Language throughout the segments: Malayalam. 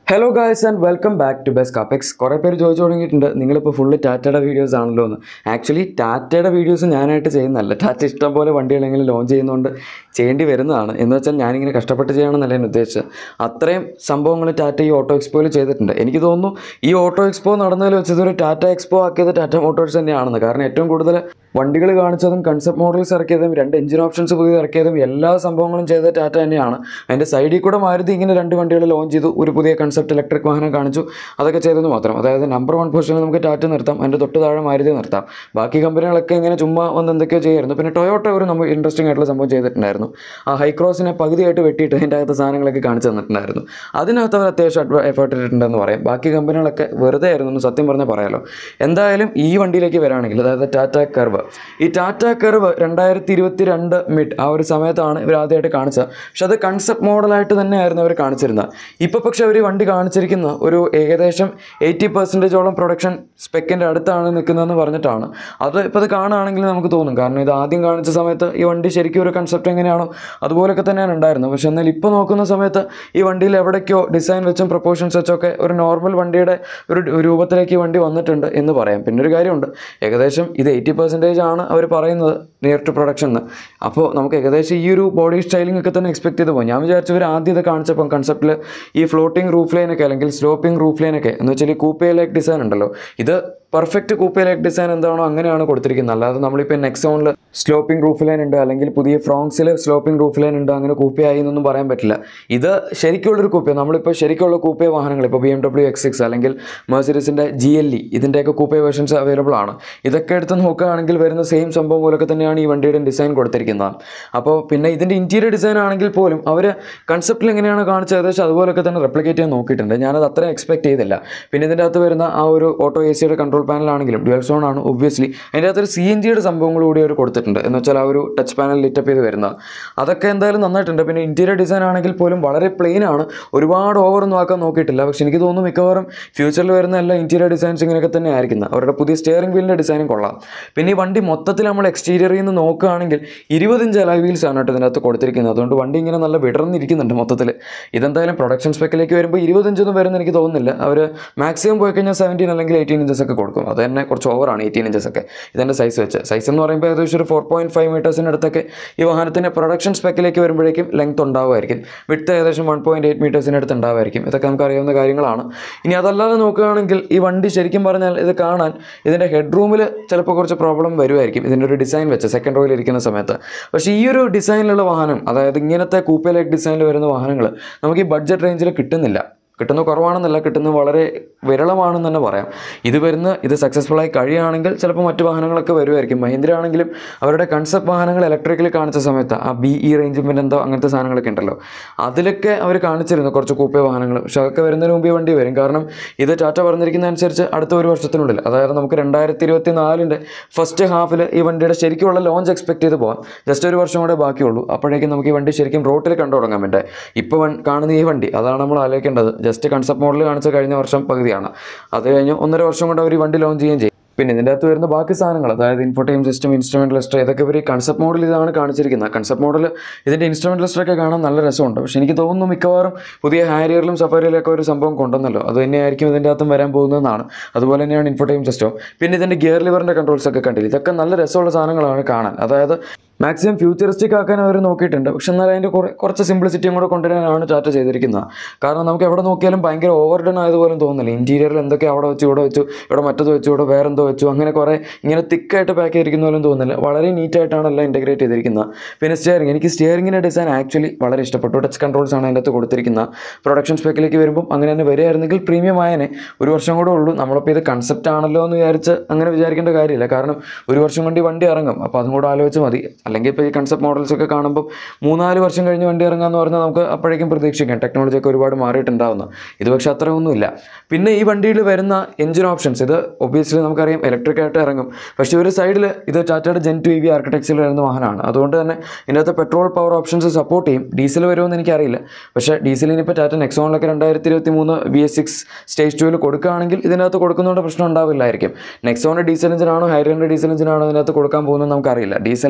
hello guys and welcome back to best Capex കുറേ പേര് ചോദിച്ചു തുടങ്ങിയിട്ടുണ്ട് നിങ്ങളിപ്പോൾ ഫുള്ള് ടാറ്റയുടെ വീഡിയോസ് ആണല്ലോ എന്ന് ആക്ച്വലി ടാറ്റയുടെ വീഡിയോസ് ഞാനായിട്ട് ചെയ്യുന്നതല്ല ടാറ്റ ഇഷ്ടം പോലെ വണ്ടികളെങ്കിലും ലോഞ്ച് ചെയ്യുന്നതുകൊണ്ട് ചെയ്യേണ്ടി വരുന്നതാണ് എന്ന് വെച്ചാൽ ഞാനിങ്ങനെ കഷ്ടപ്പെട്ട് ചെയ്യണമെന്നല്ല ഞാൻ ഉദ്ദേശിച്ചത് അത്രയും സംഭവങ്ങൾ ടാറ്റ ഈ ഓട്ടോ എക്സ്പോയിൽ ചെയ്തിട്ടുണ്ട് എനിക്ക് തോന്നുന്നു ഈ ഓട്ടോ എക്സ്പോ നടന്നതിൽ വെച്ചത് ഒരു ടാറ്റ എക്സ്പോ ആക്കിയത് ടാറ്റ മോട്ടോഴ്സ് തന്നെയാണെന്ന് കാരണം ഏറ്റവും കൂടുതൽ വണ്ടികൾ കാണിച്ചതും കൺസെപ്റ്റ് മോഡൽസ് ഇറക്കിയതും രണ്ട് എഞ്ചിൻ ഓപ്ഷൻസ് പുതിയ ഇറക്കിയതും എല്ലാ സംഭവങ്ങളും ചെയ്തത് ടാറ്റ തന്നെയാണ് അതിൻ്റെ സൈഡിൽ കൂടെ മാരുതി ഇങ്ങനെ രണ്ട് വണ്ടികൾ ലോഞ്ച് ചെയ്തു ഒരു പുതിയ കൺസെപ്റ്റ് ഇലക്ട്രിക് വാഹനം കാണിച്ചു അതൊക്കെ ചെയ്തെന്ന് മാത്രം അതായത് നമ്പർ വൺ പൊസിഷനിൽ നമുക്ക് ടാറ്റ നിർത്താം അതിൻ്റെ തൊട്ട് താഴെ മാരുതി നിർത്താം ബാക്കി കമ്പനികളൊക്കെ ഇങ്ങനെ ചുമ്മാ വന്ന് എന്തൊക്കെയോ ചെയ്യായിരുന്നു പിന്നെ ടൊയോട്ട ഒരു നമ്മൾ ഇൻട്രസ്റ്റിംഗ് ആയിട്ടുള്ള സംഭവം ചെയ്തിട്ടുണ്ടായിരുന്നു ആ ഹൈക്രോസിനെ പകുതിയായിട്ട് വെട്ടിയിട്ട് അതിൻ്റെ അകത്ത് സാധനങ്ങളൊക്കെ കാണിച്ചു തന്നിട്ടുണ്ടായിരുന്നു അതിനകത്ത് അവർ അത്യാവശ്യം എഫേർട്ട് ഇട്ടിട്ടുണ്ടെന്ന് പറയാം ബാക്കി കമ്പനികളൊക്കെ വെറുതെ ആയിരുന്നു എന്ന് സത്യം പറഞ്ഞാൽ പറയാലോ എന്തായാലും ഈ വണ്ടിയിലേക്ക് വരാണെങ്കിൽ അതായത് ടാറ്റ കർവ് ഈ ടാറ്റ കർവ് രണ്ടായിരത്തി ഇരുപത്തി രണ്ട് മിഡ് ആ ഒരു സമയത്താണ് ഇവർ ആദ്യമായിട്ട് കാണിച്ചത് പക്ഷെ അത് കൺസെപ്റ്റ് മോഡലായിട്ട് തന്നെയായിരുന്നു അവർ കാണിച്ചിരുന്നത് ഇപ്പോൾ പക്ഷേ അവർ ഈ വണ്ടി കാണിച്ചിരിക്കുന്ന ഒരു ഏകദേശം എയ്റ്റി പെർസെൻറ്റേജോളം പ്രൊഡക്ഷൻ സ്പെക്കിൻ്റെ അടുത്താണ് നിൽക്കുന്നതെന്ന് പറഞ്ഞിട്ടാണ് അത് ഇപ്പോൾ അത് കാണുകയാണെങ്കിൽ നമുക്ക് തോന്നും കാരണം ഇത് ആദ്യം കാണിച്ച സമയത്ത് ഈ വണ്ടി ശരിക്കും ഒരു കൺസെപ്റ്റ് എങ്ങനെയാണോ അതുപോലൊക്കെ തന്നെയാണ് ഉണ്ടായിരുന്നത് പക്ഷെ എന്നാൽ ഇപ്പോൾ നോക്കുന്ന സമയത്ത് ഈ വണ്ടിയിൽ എവിടേക്കോ ഡിസൈൻ വെച്ചും പ്രൊപ്പോർഷൻസ് വെച്ചൊക്കെ ഒരു നോർമൽ വണ്ടിയുടെ ഒരു രൂപത്തിലേക്ക് ഈ വണ്ടി വന്നിട്ടുണ്ട് എന്ന് പറയാം പിന്നെ ഒരു കാര്യമുണ്ട് ഏകദേശം ഇത് എയ്റ്റി പെർസെൻറ്റേജ് ആണ് അവർ പറയുന്നത് നിയർ ടു പ്രൊഡക്ഷൻ എന്ന് അപ്പോൾ നമുക്ക് ഏകദേശം ഈ ഒരു ബോഡി സ്റ്റൈലിംഗ് ഒക്കെ തന്നെ എക്സ്പെക്ട് ചെയ്ത് പോകും ഞാൻ വിചാരിച്ചു ഇവർ ആദ്യം ഇത് കാണിച്ചപ്പോൾ കൺസെപ്റ്റിൽ ഈ ഫ്ലോട്ടിംഗ് റൂഫ് ലൈനൊക്കെ അല്ലെങ്കിൽ സ്ലോപ്പിംഗ് റൂഫ് ലൈനൊക്കെ എന്ന് വെച്ചാൽ ഈ കൂപ്പേ ലൈക്ക് ഡിസൈൻ ഉണ്ടല്ലോ ഇത് പെർഫെക്റ്റ് കൂപ്പേ ലൈക്ക് ഡിസൈൻ എന്താണോ അങ്ങനെയാണ് കൊടുത്തിരിക്കുന്നത് അല്ലാതെ നമ്മളിപ്പോൾ നെക്സോണിൽ സ്ലോപ്പിംഗ് റൂഫ് ലൈൻ ഉണ്ട് അല്ലെങ്കിൽ പുതിയ ഫ്രോങ്സിൽ സ്ലോപ്പിംഗ് റൂഫ് ലൈൻ ഉണ്ട് അങ്ങനെ കൂപ്പേ ആയി എന്നൊന്നും പറയാൻ പറ്റില്ല ഇത് ശരിക്കുള്ളൊരു കൂപ്പേ നമ്മളിപ്പോൾ ശരിക്കുള്ള കൂപ്പേ വാഹനങ്ങൾ ഇപ്പോൾ B M W X six അല്ലെങ്കിൽ മെഴ്സിഡസിൻ്റെ ജി എൽ ഇ ഇതിൻ്റെയൊക്കെ കൂപ്പേ വേർഷൻസ് അവൈലബിൾ ആണ് ഇതൊക്കെ എടുത്ത് നോക്കുകയാണെങ്കിൽ വരുന്ന സെയിം സംഭവം പോലൊക്കെ തന്നെയാണ് ഈ വണ്ടിയുടെ ഡിസൈൻ കൊടുത്തിരിക്കുന്നത് അപ്പോൾ പിന്നെ ഇതിൻ്റെ ഇൻറ്റീരിയർ ഡിസൈൻ ആണെങ്കിൽ പോലും അവർ കൺസെപ്റ്റിൽ എങ്ങനെയാണ് കാണിച്ചത് ഏകദേശം അതുപോലൊക്കെ തന്നെ റെപ്ലിക്കേറ്റ് ചെയ്യാൻ നോക്കിയിട്ടുണ്ട് ഞാനത് അത്രയും എക്സ്പെക്ട് ചെയ്തില്ല പിന്നെ ഇതിൻ്റെ അകത്ത് വരുന്ന ആ ഒരു ഓട്ടോ എ സിയുടെ കൺട്രോൾ പാനലാണെങ്കിലും ഡ്യുവൽ സോൺ ആണ് ഒബ്വിയസ്ലി അതിൻ്റെ അകത്തൊരു സി എൻ ജിയുടെ സംഭവങ്ങൾ കൂടി അവർ കൊടുത്തിട്ടുണ്ട് എന്ന് വെച്ചാൽ ആ ഒരു ടച്ച് പാനൽ ലിറ്റപ്പ് ചെയ്ത് വരുന്നത് അതൊക്കെ എന്തായാലും നന്നായിട്ടുണ്ട് പിന്നെ ഇൻറ്റീരിയർ ഡിസൈൻ ആണെങ്കിൽ പോലും വളരെ പ്ലെയിൻ ആണ് ഒരുപാട് ഓവറൊന്നും ആക്കാൻ നോക്കിയിട്ടില്ല പക്ഷെ എനിക്ക് തോന്നുന്നു മിക്കവാറും ഫ്യൂച്ചറിൽ വരുന്ന എല്ലാ ഇൻറ്റീരിയർ ഡിസൈൻസ് ഇങ്ങനെയൊക്കെ തന്നെ ആയിരിക്കുന്നത് അവരുടെ പുതിയ സ്റ്റിയറിംഗ് വീലിൻ്റെ ഡിസൈനും കൊള്ളാം പിന്നെ ഈ വണ്ടി മൊത്തത്തിൽ നമ്മൾ എക്സ്റ്റീരിയറിൽ നിന്ന് നോക്കുകയാണെങ്കിൽ ഇരുപതിഞ്ച് അലൈ വീൽസ് ആണ് കേട്ടോ ഇതിനകത്ത് കൊടുത്തിരിക്കുന്നത് അതുകൊണ്ട് വണ്ടി ഇങ്ങനെ നല്ല വിടർന്നിരിക്കുന്നുണ്ട് മൊത്തത്തിൽ ഇതെന്തായാലും പ്രൊഡക്ഷൻ സ്പെക്കിലേക്ക് വരുമ്പോൾ ഇരുപത്തഞ്ചൊന്നും വരുമെന്ന് എനിക്ക് തോന്നുന്നില്ല അവർ മാക്സിമം പോയി കഴിഞ്ഞാൽ സെവൻറ്റീൻ അല്ലെങ്കിൽ എയ്റ്റീൻ ഇഞ്ചസ് ഒക്കെ കൊടുക്കും അത് തന്നെ കുറച്ച് ഓവറാണ് എയ്റ്റീൻ ഇഞ്ചസ് ഒക്കെ ഇതിൻ്റെ സൈസ് വെച്ച് സൈസ് എന്ന് പറയുമ്പോൾ ഏകദേശം ഒരു ഫോർ പോയിൻറ്റ് ഫൈവ് മീറ്റേഴ്സിൻ്റെ അടുത്തൊക്കെ ഈ വാഹനത്തിൻ്റെ പ്രൊഡക്ഷൻ സ്പെക്കിലേക്ക് വരുമ്പോഴേക്കും ലെങ്ത് ഉണ്ടാവുമായിരിക്കും വിട്ട് ഏകദേശം വൺ പോയിൻറ്റ് എയ്റ്റ് മീറ്റേഴ്സിൻ്റെ അടുത്ത് ഉണ്ടാവുമായിരിക്കും ഇതൊക്കെ നമുക്ക് അറിയാവുന്ന കാര്യങ്ങളാണ് ഇനി അതല്ലാതെ നോക്കുകയാണെങ്കിൽ ഈ വണ്ടി ശരിക്കും പറഞ്ഞാൽ ഇത് കാണാൻ ഇതിൻ്റെ ഹെഡ് റൂമിൽ ചിലപ്പോൾ കുറച്ച് പ്രോബ്ലം വരുമായിരിക്കും ഇതിൻ്റെ ഒരു ഡിസൈൻ വെച്ച് സെക്കൻഡ് റോയിൽ ഇരിക്കുന്ന സമയത്ത് പക്ഷേ ഈ ഒരു ഡിസൈനിലുള്ള വാഹനം അതായത് ഇങ്ങനത്തെ കൂപ്പേ ലൈക്ക് ഡിസൈനിൽ വരുന്ന വാഹനങ്ങൾ നമുക്ക് ഈ ബഡ്ജറ്റ് റേഞ്ചിൽ കിട്ടുന്നില്ല കിട്ടുന്ന കുറവാണെന്നല്ല കിട്ടുന്നത് വളരെ വിരളമാണെന്ന് തന്നെ പറയാം ഇത് വരുന്ന ഇത് സക്സസ്ഫുൾ ആയി കഴിയുകയാണെങ്കിൽ ചിലപ്പോൾ മറ്റ് വാഹനങ്ങളൊക്കെ വരുമായിരിക്കും മഹീന്ദ്ര ആണെങ്കിലും അവരുടെ കൺസെപ്റ്റ് വാഹനങ്ങൾ ഇലക്ട്രിക്കലി കാണിച്ച സമയത്ത് ആ ബി ഇ റേഞ്ചും പിന്നെ എന്തോ അങ്ങനത്തെ സാധനങ്ങളൊക്കെ ഉണ്ടല്ലോ അതിലൊക്കെ അവർ കാണിച്ചിരുന്നു കുറച്ച് കൂപ്പേ വാഹനങ്ങൾ പക്ഷെ അതൊക്കെ വരുന്നതിന് മുമ്പേ വണ്ടി വരും കാരണം ഇത് ടാറ്റ പറഞ്ഞിരിക്കുന്ന അനുസരിച്ച് അടുത്ത ഒരു വർഷത്തിനുള്ളിൽ അതായത് നമുക്ക് രണ്ടായിരത്തി ഇരുപത്തി നാലിൻ്റെ ഫസ്റ്റ് ഹാഫിൽ ഈ വണ്ടിയുടെ ശരിക്കുള്ള ലോഞ്ച് എക്സ്പെക്ട് ചെയ്ത് പോകാം ജസ്റ്റ് ഒരു വർഷം കൂടെ ബാക്കിയുള്ളൂ അപ്പോഴേക്കും നമുക്ക് ഈ വണ്ടി ശരിക്കും റോട്ടിൽ കണ്ടു തുടങ്ങാൻ പറ്റേ ഇപ്പോൾ കാണുന്ന ഈ വണ്ടി അതാണ് നമ്മൾ ആലോചിക്കേണ്ടത് ജസ്റ്റ് കൺസെപ്റ്റ് മോഡൽ കാണിച്ച കഴിഞ്ഞ വർഷം പകുതിയാണ് അത് കഴിഞ്ഞ് ഒന്നര വർഷം കൊണ്ട് അവർ ഈ വണ്ടി ലോഞ്ച് ചെയ്യുകയും ചെയ്യും പിന്നെ ഇതിൻ്റെ അകത്ത് വരുന്ന ബാക്കി സാധനങ്ങൾ അതായത് ഇൻഫോടൈം സിസ്റ്റം ഇൻസ്ട്രുമെൻറ്റ് ലിസ്റ്റർ ഇതൊക്കെ ഇവർ കൺസെപ്റ്റ് മോഡൽ ഇതാണ് കാണിച്ചിരിക്കുന്നത് കൺസെപ്റ്റ് മോഡൽ ഇതിൻ്റെ ഇൻസ്ട്രുമെൻറ്റ് ലിസ്റ്ററൊക്കെ കാണാൻ നല്ല രസമുണ്ട് പക്ഷേ എനിക്ക് തോന്നുന്നു മിക്കവാറും പുതിയ ഹാരിയറിലും സഫാരിയിലൊക്കെ ഒരു സംഭവം കൊണ്ടുവന്നല്ലോ അത് തന്നെയായിരിക്കും ഇതിൻ്റെ അകത്തും വരാൻ പോകുന്നതെന്നാണ് അതുപോലെ തന്നെയാണ് ഇൻഫോടൈം സിസ്റ്റം പിന്നെ ഇതിൻ്റെ ഗിയർ ലിവറിൻ്റെ കൺട്രോൾസ് ഒക്കെ കണ്ടില്ല ഇതൊക്കെ നല്ല രസമുള്ള സാധനങ്ങളാണ് കാണാൻ അതായത് മാക്സിമം ഫ്യൂച്ചറിസ്റ്റിക് ആക്കാൻ അവർ നോക്കിയിട്ടുണ്ട് പക്ഷെ എന്നാൽ അതിൻ്റെ കുറേ കുറച്ച് സിംപ്ലിസിറ്റിയും കൂടെ കൊണ്ടുവരാനാണ് ടാറ്റ ചെയ്തിരിക്കുന്നത് കാരണം നമുക്ക് എവിടെ നോക്കിയാലും ഭയങ്കര ഓവർഡൺ ആയതുപോലും തോന്നുന്നില്ല ഇൻറ്റീരിയറിൽ എന്തൊക്കെ അവിടെ വെച്ചു ഇവിടെ വെച്ചു ഇവിടെ മറ്റത് വെച്ചു ഇവിടെ വേറെ എന്തോ വെച്ചു അങ്ങനെ കുറേ ഇങ്ങനെ തിക്കായിട്ട് പാക്ക് ചെയ്തിരിക്കുന്ന പോലും തോന്നുന്നില്ല വളരെ നീറ്റായിട്ടാണ് എല്ലാം ഇൻറ്റഗ്രേറ്റ് ചെയ്തിരിക്കുന്നത് പിന്നെ സ്റ്റിയറിംഗ് എനിക്ക് സ്റ്റിയറിങ്ങിൻ്റെ ഡിസൈൻ ആക്ച്വലി വളരെ ഇഷ്ടപ്പെട്ടു ടച്ച് കൺട്രോൾസ് ആണ് അതിൻ്റെ അകത്ത് കൊടുത്തിരിക്കുന്നത് പ്രൊഡക്ഷൻ സ്പെക്കിലേക്ക് വരുമ്പോൾ അങ്ങനെ തന്നെ വരികയായിരുന്നെങ്കിൽ പ്രീമിയം ആയനെ ഒരു വർഷം കൂടെ ഉള്ളൂ നമ്മളിപ്പോൾ ഇത് കൺസെപ്റ്റ് ആണല്ലോ എന്ന് വിചാരിച്ച് അങ്ങനെ വിചാരിക്കേണ്ട കാര്യമില്ല കാരണം ഒരു വർഷം കൊണ്ട് ഈ വണ്ടി ഇറങ്ങും അപ്പോൾ അതും കൂടെ ആലോചിച്ച് മതി അല്ലെങ്കിൽ ഇപ്പോൾ ഈ കൺസെപ്റ്റ് മോഡൽസ് ഒക്കെ കാണുമ്പോൾ മൂന്നാല് വർഷം കഴിഞ്ഞ് വണ്ടി ഇറങ്ങാമെന്ന് പറഞ്ഞാൽ നമുക്ക് അപ്പോഴേക്കും പ്രതീക്ഷിക്കാം ടെക്നോളജി ഒക്കെ ഒരുപാട് മാറിയിട്ടുണ്ടാവുന്ന ഇത് പക്ഷേ അത്രയൊന്നുമില്ല പിന്നെ ഈ വണ്ടിയിൽ വരുന്ന എഞ്ചിൻ ഓപ്ഷൻസ് ഇത് ഒബിയസ്ലി നമുക്കറിയാം ഇലക്ട്രിക് ആയിട്ട് ഇറങ്ങും പക്ഷേ ഒരു സൈഡിൽ ഇത് ടാറ്റയുടെ ജെൻ ടു ഇ വി ആർക്കിടെക്ചറിൽ വരുന്ന വാഹനമാണ് അതുകൊണ്ട് തന്നെ ഇതിനകത്ത് പെട്രോൾ പവർ ഓപ്ഷൻസ് സപ്പോർട്ട് ചെയ്യും ഡീസൽ വരുമെന്ന് എനിക്കറിയില്ല പക്ഷേ ഡീസലിനിപ്പോൾ ടാറ്റ നെക്സോണിലൊക്കെ രണ്ടായിരത്തി ഇരുപത്തി മൂന്ന് ബി എസ് സിക്സ് സ്റ്റേജ് ടുവിൽ കൊടുക്കുകയാണെങ്കിൽ ഇതിനകത്ത് കൊടുക്കുന്നതുകൊണ്ട് പ്രശ്നം ഉണ്ടാവില്ലായിരിക്കും നെക്സോണിൻ്റെ ഡീസൽ എഞ്ചിനാണോ ഹൈറിൻ്റെ ഡീസൽ എഞ്ചിനാണോ ഇതിനകത്ത് കൊടുക്കാൻ പോകുന്നത് നമുക്കറിയില്ല ഡീസൽ വരുമെന്ന്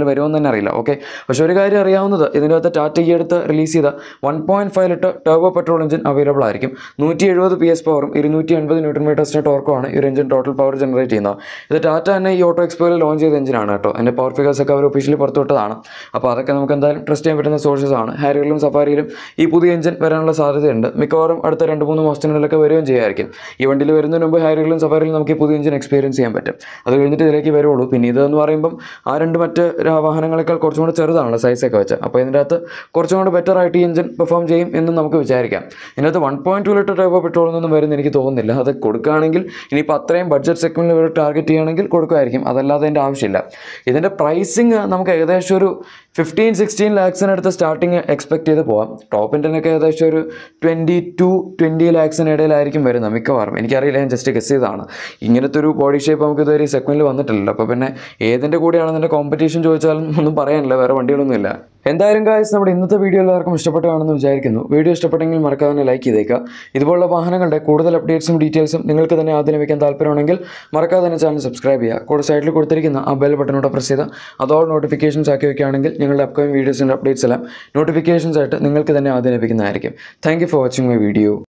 തന്നെ അറിയില്ല ഓക്കെ പക്ഷേ ഒരു കാര്യം അറിയാവുന്നത് ഇതിൻ്റെ അകത്ത് ടാറ്റ ഈ അടുത്ത് റിലീസ് ചെയ്ത one point five litre turbo petrol engine available ആയിരിക്കും നൂറ്റി എഴുപത് പി എസ് പവറും ഇരുന്നൂറ്റി എൺപത് ന്യൂട്രൺ മീറ്റേഴ്സിൻ്റെ ടോർക്കുമാണ് ഈ ഒരു എഞ്ചിൻ ടോട്ടൽ പവർ ജനറേറ്റ് ചെയ്യുന്നത് ഇത് ടാറ്റ തന്നെ ഈ ഓട്ടോ എക്സ്പോയിൽ ലോഞ്ച് ചെയ്ത എഞ്ചിനാണ് കേട്ടോ അതിൻ്റെ പവർ ഫിഗേഴ്സ് ഒക്കെ അവർ ഒഫീഷ്യലി പുറത്തുവിട്ടതാണ് അപ്പോൾ അതൊക്കെ നമുക്ക് എന്തായാലും ട്രസ്റ്റ് ചെയ്യാൻ പറ്റുന്ന സോഴ്സസ് ആണ് ഹാരികളിലും സഫാരിയിലും ഈ പുതിയ എഞ്ചിൻ വരാനുള്ള സാധ്യതയുണ്ട് മിക്കവാറും അടുത്ത രണ്ട് മൂന്ന് മാസത്തിനുള്ളിലൊക്കെ വരികയും ചെയ്യുമായിരിക്കും ഈ വണ്ടിയിൽ വരുന്നതിന് മുമ്പ് ഹാരികളിലും സഫാരിയിലും നമുക്ക് ഈ പുതിയ എഞ്ചിൻ എക്സ്പീരിയൻസ് ചെയ്യാൻ പറ്റും അത് കഴിഞ്ഞിട്ട് ഇതിലേക്ക് വരുള്ളൂ പിന്നെ ഇതെന്ന് പറയുമ്പം ആ രണ്ട് മറ്റ് ര- വാഹനങ്ങളെക്കാൾ കുറച്ചും കൂടെ ചെറുതാണല്ലോ സൈസൊക്കെ വെച്ച് അപ്പോൾ ഇതിൻ്റെ അകത്ത് കുറച്ചും കൂടെ ബെറ്റർ ആയിട്ട് ഈ എഞ്ചിൻ പെർഫോം ചെയ്യും എന്ന് നമുക്ക് വിചാരിക്കാം ഇതിനകത്ത് one point two litre type petrol ഒന്നും വരുന്ന എനിക്ക് തോന്നുന്നില്ല അത് കൊടുക്കുകയാണെങ്കിൽ ഇനിയിപ്പോൾ അത്രയും ബഡ്ജറ്റ് സെഗ്മെൻറ്റിൽ ഇവർ ടാർഗറ്റ് ചെയ്യുകയാണെങ്കിൽ കൊടുക്കുമായിരിക്കും അതല്ലാതെ അതിൻ്റെ ആവശ്യമില്ല ഇതിൻ്റെ പ്രൈസിങ് നമുക്ക് ഏകദേശം ഒരു ഫിഫ്റ്റീൻ സിക്സ്റ്റീൻ ലാക്സിനടുത്ത് സ്റ്റാർട്ടിങ് എക്സ്പെക്ട് ചെയ്ത് പോവാം ടോപ്പിൻ്റെനൊക്കെ ഏകദേശം ഒരു ട്വൻറ്റി ടു ട്വൻറ്റി ലാക്സിന് ഇടയിലായിരിക്കും വരുന്നത് മിക്കവാറും എനിക്കറിയില്ല ഞാൻ ജസ്റ്റ് ഗസ് ചെയ്തതാണ് ഇങ്ങനത്തെ ഒരു ബോഡി ഷേപ്പ് നമുക്ക് ഇതുവരെ ഈ സെഗ്മെൻറ്റിൽ വന്നിട്ടില്ലല്ലോ അപ്പോൾ പിന്നെ ഏതിൻ്റെ കൂടെയാണ് ഇതിൻ്റെ കോമ്പറ്റീഷൻ ചോദിച്ചാലും ഒന്നും പറയാനില്ല വേറെ വണ്ടികളൊന്നുമില്ല എന്തായാലും ഗായ്സ് നമ്മുടെ ഇന്നത്തെ വീഡിയോ എല്ലാവർക്കും ഇഷ്ടപ്പെട്ടതാണെന്ന് വിചാരിക്കുന്നു വീഡിയോ ഇഷ്ടപ്പെട്ടെങ്കിൽ മറക്കാതെ തന്നെ ലൈക്ക് ചെയ്തേക്കുക ഇതുപോലുള്ള വാഹനങ്ങളുടെ കൂടുതൽ അപ്ഡേറ്റ്സും ഡീറ്റെയിൽസും നിങ്ങൾക്ക് തന്നെ ആദ്യം ലഭിക്കാൻ താല്പര്യമാണെങ്കിൽ മറക്കാതെ തന്നെ ചാനൽ സബ്സ്ക്രൈബ് ചെയ്യുക കൂടെ സൈഡിൽ കൊടുത്തിരിക്കുന്ന ആ ബെൽ ബട്ടനോടെ പ്രസ് ചെയ്ത് അതോടെ നോട്ടിഫിക്കേഷൻസ് ആക്കി വയ്ക്കുകയാണെങ്കിൽ ഞങ്ങളുടെ അപ്കമിംഗ് വീഡിയോസിൻ്റെ അപ്ഡേറ്റ്സ് എല്ലാം നോട്ടിഫിക്കേഷൻസ് ആയിട്ട് നിങ്ങൾക്ക് തന്നെ ആദ്യം ലഭിക്കുന്നതായിരിക്കും thank you for watching my video